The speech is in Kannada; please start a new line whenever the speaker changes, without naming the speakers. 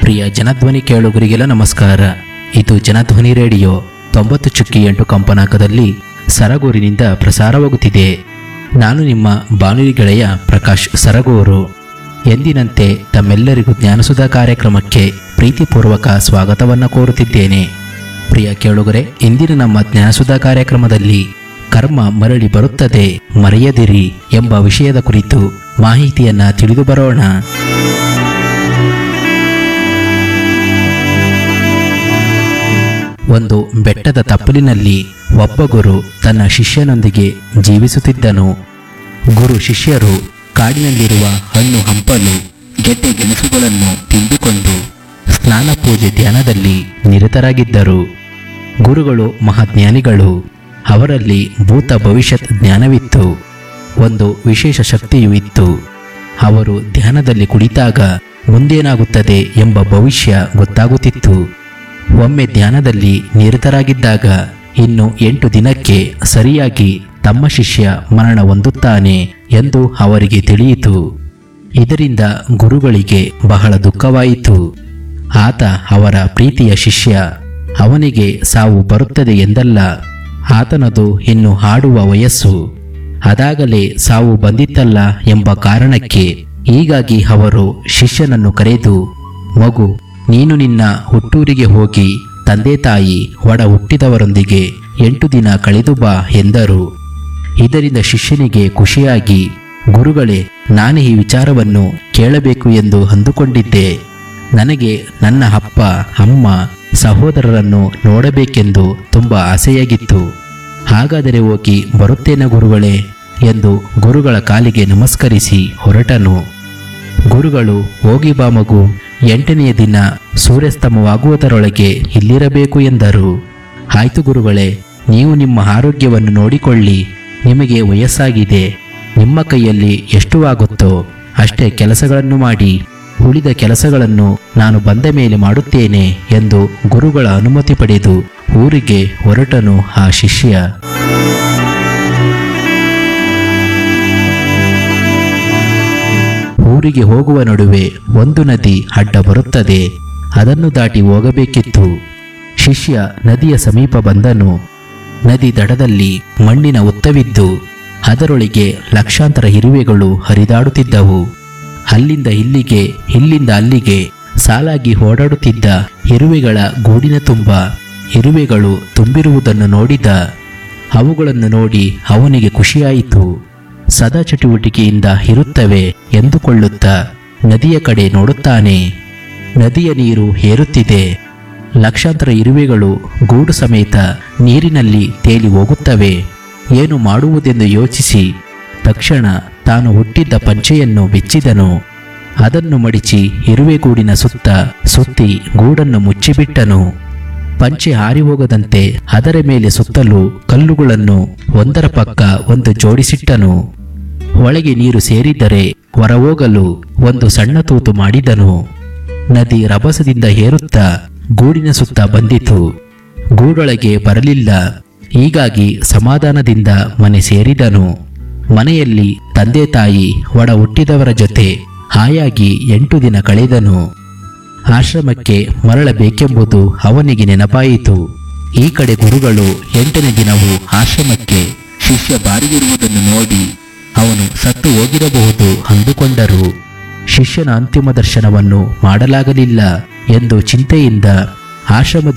ಪ್ರಿಯ ಜನಧ್ವನಿ ಕೇಳುಗರಿಗೆಲ್ಲ ನಮಸ್ಕಾರ ಇದು ಜನಧ್ವನಿ ರೇಡಿಯೋ ತೊಂಬತ್ತು ಚುಕ್ಕಿ ಎಂಟು ಕಂಪನಾಂಕದಲ್ಲಿ ಸರಗೂರಿನಿಂದ ಪ್ರಸಾರವಾಗುತ್ತಿದೆ ನಾನು ನಿಮ್ಮ ಬಾನುಲಿ ಗೆಳೆಯ ಪ್ರಕಾಶ್ ಸರಗೂರು ಎಂದಿನಂತೆ ತಮ್ಮೆಲ್ಲರಿಗೂ ಜ್ಞಾನಸುಧಾ ಕಾರ್ಯಕ್ರಮಕ್ಕೆ ಪ್ರೀತಿಪೂರ್ವಕ ಸ್ವಾಗತವನ್ನು ಕೋರುತ್ತಿದ್ದೇನೆ ಪ್ರಿಯ ಕೇಳುಗರೆ ಇಂದಿನ ನಮ್ಮ ಜ್ಞಾನಸುಧಾ ಕಾರ್ಯಕ್ರಮದಲ್ಲಿ ಕರ್ಮ ಮರಳಿ ಬರುತ್ತದೆ ಮರೆಯದಿರಿ ಎಂಬ ವಿಷಯದ ಕುರಿತು ಮಾಹಿತಿಯನ್ನ ತಿಳಿದು ಬರೋಣ ಒಂದು ಬೆಟ್ಟದ ತಪ್ಪಲಿನಲ್ಲಿ ಒಬ್ಬ ಗುರು ತನ್ನ ಶಿಷ್ಯನೊಂದಿಗೆ ಜೀವಿಸುತ್ತಿದ್ದನು ಗುರು ಶಿಷ್ಯರು ಕಾಡಿನಲ್ಲಿರುವ ಹಣ್ಣು ಹಂಪಲು ಗೆಡ್ಡೆ ಗೆಣಸುಗಳನ್ನು ತಿಂದುಕೊಂಡು ಸ್ನಾನ ಪೂಜೆ ಧ್ಯಾನದಲ್ಲಿ ನಿರತರಾಗಿದ್ದರು ಗುರುಗಳು ಮಹಾಜ್ಞಾನಿಗಳು ಅವರಲ್ಲಿ ಭೂತ ಭವಿಷ್ಯತ್ ಜ್ಞಾನವಿತ್ತು ಒಂದು ವಿಶೇಷ ಶಕ್ತಿಯೂ ಇತ್ತು ಅವರು ಧ್ಯಾನದಲ್ಲಿ ಕುಳಿತಾಗ ಮುಂದೇನಾಗುತ್ತದೆ ಎಂಬ ಭವಿಷ್ಯ ಗೊತ್ತಾಗುತ್ತಿತ್ತು ಒಮ್ಮೆ ಧ್ಯಾನದಲ್ಲಿ ನಿರತರಾಗಿದ್ದಾಗ ಇನ್ನು ಎಂಟು ದಿನಕ್ಕೆ ಸರಿಯಾಗಿ ತಮ್ಮ ಶಿಷ್ಯ ಮರಣ ಹೊಂದುತ್ತಾನೆ ಎಂದು ಅವರಿಗೆ ತಿಳಿಯಿತು ಇದರಿಂದ ಗುರುಗಳಿಗೆ ಬಹಳ ದುಃಖವಾಯಿತು ಆತ ಅವರ ಪ್ರೀತಿಯ ಶಿಷ್ಯ ಅವನಿಗೆ ಸಾವು ಬರುತ್ತದೆ ಎಂದಲ್ಲ ಆತನದು ಇನ್ನು ಹಾಡುವ ವಯಸ್ಸು ಅದಾಗಲೇ ಸಾವು ಬಂದಿತ್ತಲ್ಲ ಎಂಬ ಕಾರಣಕ್ಕೆ ಹೀಗಾಗಿ ಅವರು ಶಿಷ್ಯನನ್ನು ಕರೆದು ಮಗು ನೀನು ನಿನ್ನ ಹುಟ್ಟೂರಿಗೆ ಹೋಗಿ ತಂದೆ ತಾಯಿ ಒಡ ಹುಟ್ಟಿದವರೊಂದಿಗೆ ಎಂಟು ದಿನ ಕಳೆದು ಬಾ ಎಂದರು ಇದರಿಂದ ಶಿಷ್ಯನಿಗೆ ಖುಷಿಯಾಗಿ ಗುರುಗಳೇ ನಾನು ಈ ವಿಚಾರವನ್ನು ಕೇಳಬೇಕು ಎಂದು ಅಂದುಕೊಂಡಿದ್ದೆ ನನಗೆ ನನ್ನ ಅಪ್ಪ ಅಮ್ಮ ಸಹೋದರರನ್ನು ನೋಡಬೇಕೆಂದು ತುಂಬ ಆಸೆಯಾಗಿತ್ತು ಹಾಗಾದರೆ ಹೋಗಿ ಬರುತ್ತೇನೆ ಗುರುಗಳೇ ಎಂದು ಗುರುಗಳ ಕಾಲಿಗೆ ನಮಸ್ಕರಿಸಿ ಹೊರಟನು ಗುರುಗಳು ಹೋಗಿ ಬಾ ಮಗು ಎಂಟನೆಯ ದಿನ ಸೂರ್ಯಾಸ್ತಮವಾಗುವುದರೊಳಗೆ ಇಲ್ಲಿರಬೇಕು ಎಂದರು ಆಯ್ತು ಗುರುಗಳೇ ನೀವು ನಿಮ್ಮ ಆರೋಗ್ಯವನ್ನು ನೋಡಿಕೊಳ್ಳಿ ನಿಮಗೆ ವಯಸ್ಸಾಗಿದೆ ನಿಮ್ಮ ಕೈಯಲ್ಲಿ ಎಷ್ಟು ಆಗುತ್ತೋ ಅಷ್ಟೇ ಕೆಲಸಗಳನ್ನು ಮಾಡಿ ಉಳಿದ ಕೆಲಸಗಳನ್ನು ನಾನು ಬಂದ ಮೇಲೆ ಮಾಡುತ್ತೇನೆ ಎಂದು ಗುರುಗಳ ಅನುಮತಿ ಪಡೆದು ಊರಿಗೆ ಹೊರಟನು ಆ ಶಿಷ್ಯ ಊರಿಗೆ ಹೋಗುವ ನಡುವೆ ಒಂದು ನದಿ ಅಡ್ಡ ಬರುತ್ತದೆ ಅದನ್ನು ದಾಟಿ ಹೋಗಬೇಕಿತ್ತು ಶಿಷ್ಯ ನದಿಯ ಸಮೀಪ ಬಂದನು ನದಿ ದಡದಲ್ಲಿ ಮಣ್ಣಿನ ಉತ್ತವಿದ್ದು ಅದರೊಳಗೆ ಲಕ್ಷಾಂತರ ಇರುವೆಗಳು ಹರಿದಾಡುತ್ತಿದ್ದವು ಅಲ್ಲಿಂದ ಇಲ್ಲಿಗೆ ಇಲ್ಲಿಂದ ಅಲ್ಲಿಗೆ ಸಾಲಾಗಿ ಓಡಾಡುತ್ತಿದ್ದ ಇರುವೆಗಳ ಗೂಡಿನ ತುಂಬ ಇರುವೆಗಳು ತುಂಬಿರುವುದನ್ನು ನೋಡಿದ ಅವುಗಳನ್ನು ನೋಡಿ ಅವನಿಗೆ ಖುಷಿಯಾಯಿತು ಸದಾ ಚಟುವಟಿಕೆಯಿಂದ ಇರುತ್ತವೆ ಎಂದುಕೊಳ್ಳುತ್ತಾ ನದಿಯ ಕಡೆ ನೋಡುತ್ತಾನೆ ನದಿಯ ನೀರು ಏರುತ್ತಿದೆ ಲಕ್ಷಾಂತರ ಇರುವೆಗಳು ಗೂಡು ಸಮೇತ ನೀರಿನಲ್ಲಿ ತೇಲಿ ಹೋಗುತ್ತವೆ ಏನು ಮಾಡುವುದೆಂದು ಯೋಚಿಸಿ ತಕ್ಷಣ ತಾನು ಹುಟ್ಟಿದ್ದ ಪಂಚೆಯನ್ನು ಬೆಚ್ಚಿದನು ಅದನ್ನು ಮಡಿಚಿ ಇರುವೆಗೂಡಿನ ಸುತ್ತ ಸುತ್ತಿ ಗೂಡನ್ನು ಮುಚ್ಚಿಬಿಟ್ಟನು ಪಂಚೆ ಹಾರಿ ಹೋಗದಂತೆ ಅದರ ಮೇಲೆ ಸುತ್ತಲೂ ಕಲ್ಲುಗಳನ್ನು ಒಂದರ ಪಕ್ಕ ಒಂದು ಜೋಡಿಸಿಟ್ಟನು ಒಳಗೆ ನೀರು ಸೇರಿದ್ದರೆ ಹೊರಹೋಗಲು ಒಂದು ಸಣ್ಣ ತೂತು ಮಾಡಿದನು ನದಿ ರಭಸದಿಂದ ಏರುತ್ತಾ ಗೂಡಿನ ಸುತ್ತ ಬಂದಿತು ಗೂಡೊಳಗೆ ಬರಲಿಲ್ಲ ಹೀಗಾಗಿ ಸಮಾಧಾನದಿಂದ ಮನೆ ಸೇರಿದನು ಮನೆಯಲ್ಲಿ ತಂದೆ ತಾಯಿ ಒಡ ಹುಟ್ಟಿದವರ ಜೊತೆ ಹಾಯಾಗಿ ಎಂಟು ದಿನ ಕಳೆದನು ಆಶ್ರಮಕ್ಕೆ ಮರಳಬೇಕೆಂಬುದು ಅವನಿಗೆ ನೆನಪಾಯಿತು ಈ ಕಡೆ ಗುರುಗಳು ಎಂಟನೇ ದಿನವೂ ಆಶ್ರಮಕ್ಕೆ ಶಿಷ್ಯ ಬಾರಿಗಿರುವುದನ್ನು ನೋಡಿ ಅವನು ಸತ್ತು ಹೋಗಿರಬಹುದು ಅಂದುಕೊಂಡರು ಶಿಷ್ಯನ ಅಂತಿಮ ದರ್ಶನವನ್ನು ಮಾಡಲಾಗಲಿಲ್ಲ ಎಂದು ಚಿಂತೆಯಿಂದ ಆಶ್ರಮದಿಂದ